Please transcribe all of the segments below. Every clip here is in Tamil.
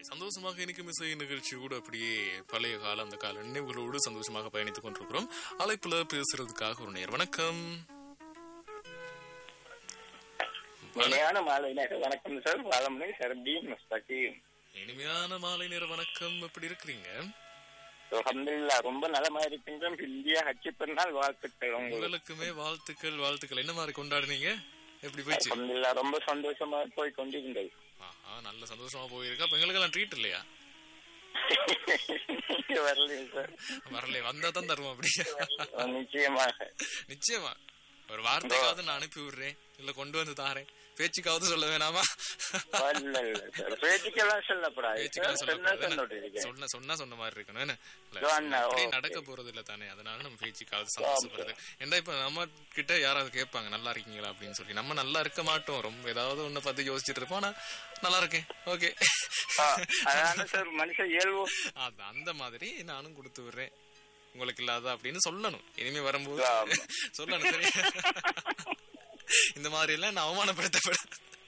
சந்தோஷமாக இனிக்கும் இசை நிகழ்ச்சி கூட அப்படியே பழைய கால அந்த கால நினைவுகளோடு சந்தோஷமாக பயணித்துக் கொண்டிருக்கிறோம் அழைப்புல பேசுறதுக்காக ஒரு நேர் வணக்கம் இனிமையான மாலை நேரம் வணக்கம் சார் பாலமணி சர்பீன் முஸ்தகீம் இனிமையான மாலை நேர வணக்கம் எப்படி இருக்கிறீங்க அல்ஹம்துலில்லாஹ் ரொம்ப நலமா இருக்கின்றோம் இந்தியா ஹஜ்ஜி பெருநாள் வாழ்த்துக்கள் உங்களுக்கு உங்களுக்குமே வாழ்த்துக்கள் வாழ்த்துக்கள் என்ன மாதிரி கொண்டாடுனீங்க எப்படி போயிடுச்சு அல்ஹம்துலில்லாஹ் ரொம்ப சந்தோஷமா போய் கொண்டிருந்தது ஆஹா நல்ல சந்தோஷமா போயிருக்கு அப்ப எங்களுக்கெல்லாம் ட்ரீட் இல்லையா வரலையே சார் வரலையே வந்தா தான் தருவோம் அப்படி நிச்சயமாக நிச்சயமா ஒரு வார்த்தைக்காவது நான் அனுப்பி விடுறேன் இல்ல கொண்டு வந்து தாரேன் பேச்சுக்காவது சொல்ல வேணாமா இல்ல இல்ல சார் பேச்சுக்கெல்லாம் சொல்லப்படாது பேச்சுக்கெல்லாம் சார். சொன்னா சொல்லக்கூடாது சொன்னோட்டு இருக்கேன். சொன்ன சொன்னா சொன்ன மாதிரி இருக்கணும் என்ன? இல்ல, சொன்னா, அப்படியே ஓகே. நடக்க போறது இல்ல தானே அதனால நம்ம பேச்சுக்காவது சந்தோஷப்படுறது ஏன்டா இப்ப நம்ம கிட்ட யாராவது கேட்பாங்க நல்லா இருக்கீங்களா அப்படின்னு சொல்லி நம்ம நல்லா இருக்க மாட்டோம் ரொம்ப ஏதாவது ஒண்ணு பத்தி யோசிச்சுட்டு இருப்போம் ஆனா நல்லா இருக்கேன் ஓகே ஆ, அதான சார் மனுஷன் இயல்பு அது அந்த மாதிரி நானும் கொடுத்து விடுறேன் உங்களுக்கு இல்லாத அப்படின்னு சொல்லணும் இனிமே வரும்போது ஆமா. சொல்லணும் சரி இந்த மாதிரி எல்லாம் நான் அவமானப்படுத்தப்பட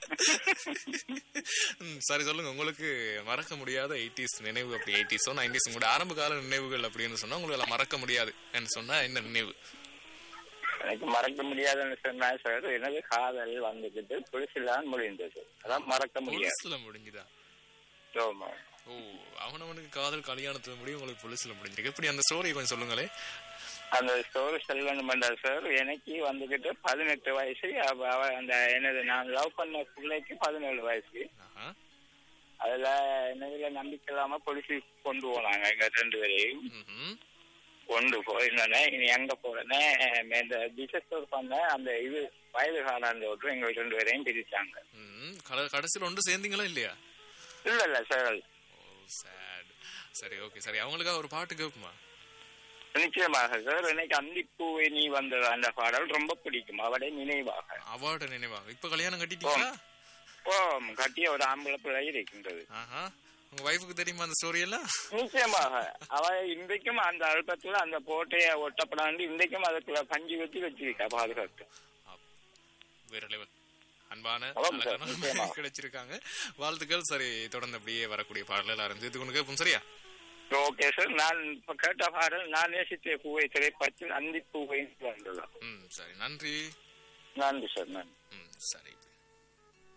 ம், சரி சொல்லுங்க உங்களுக்கு மறக்க முடியாத எயிட்டிஸ் நினைவு அப்படி எயிட்டிஸோ நைன்டிஸ் உங்களோட ஆரம்ப கால நினைவுகள் அப்படின்னு சொன்னா உங்களுக்கு எல்லாம் மறக்க முடியாது என்று சொன்னா என்ன நினைவு எனக்கு மறக்க முடியாதுன்னு சொன்னா சார் எனது காதல் வந்துகிட்டு புதுசில்தான் முடிந்தது அதான் மறக்க முடியாது புலிஸ்ல முடிஞ்சுதா ஆமா. ஓ அவனவனுக்கு காதல் கல்யாணத்துல முடியும் உங்களுக்கு புலிஸ்ல முடிஞ்சிருக்கு எப்படி அந்த ஸ்டோரி கொஞ்சம் சொல்லுங்களே அந்த ஸ்டோரி செல்வன் சார் எனக்கு வந்துகிட்டு பதினெட்டு வயசு அவ அவ- அந்த என்னது நான் லவ் பண்ண பிள்ளைக்கு பதினேழு வயசு ஆஹா அதுல என்னதுல நம்பிக்கை இல்லாம போலீஸ் கொண்டு போனாங்க எங்க ரெண்டு பேரையும் ம்ஹும். கொண்டு போயிருந்தோன்னே இனி எங்க போறேன்னு இந்த டிசஸ்டர் பண்ண அந்த இது வயது காலாந்த விட்டு எங்க ரெண்டு பேரையும் பிரிச்சாங்க ம், கட- கடைசியில ஒன்று சேர்ந்தீங்களா இல்லையா இல்ல இல்ல சார் ஓ சேட் சரி ஓகே சரி அவங்களுக்காக ஒரு பாட்டு கேட்போமா நிச்சயமாக சார் எனக்கு அந்திப்பூவை நீ வந்தது அந்த பாடல் ரொம்ப பிடிக்கும் அவளை நினைவாக அவார்டு நினைவாங்க இப்ப கல்யாணம் கட்டிட்டீங்களா ஓ கட்டிய ஒரு ஆம்பளை பிள்ளை இருக்கின்றது ஆஹா உங்க வைஃபுக்கு தெரியுமா அந்த ஸ்டோரி எல்லாம் நிச்சயமாக அவ இன்றைக்கும் அந்த அழுத்தத்துல அந்த கோட்டைய ஒட்டப்படாண்டு இன்றைக்கும் அதுக்குள்ள பஞ்சு வச்சு வச்சிருக்கா பாதுகாத்து வேற லெவல் அன்பான ஆமாம் சார், அழகான நிச்சயமா. கிடைச்சிருக்காங்க வாழ்த்துக்கள் சரி தொடர்ந்து அப்படியே வரக்கூடிய பாடல் எல்லாரும் இது கொண்டு கேட்போம் சரியா ஓகே சார் நான் இப்ப கேட்ட பாடல் நான் நேசித்த பூவை திரைப்படத்தில் அந்தி பூவை வந்துள்ளார் ம் சரி நன்றி நன்றி சார் நன்றி ம் சரி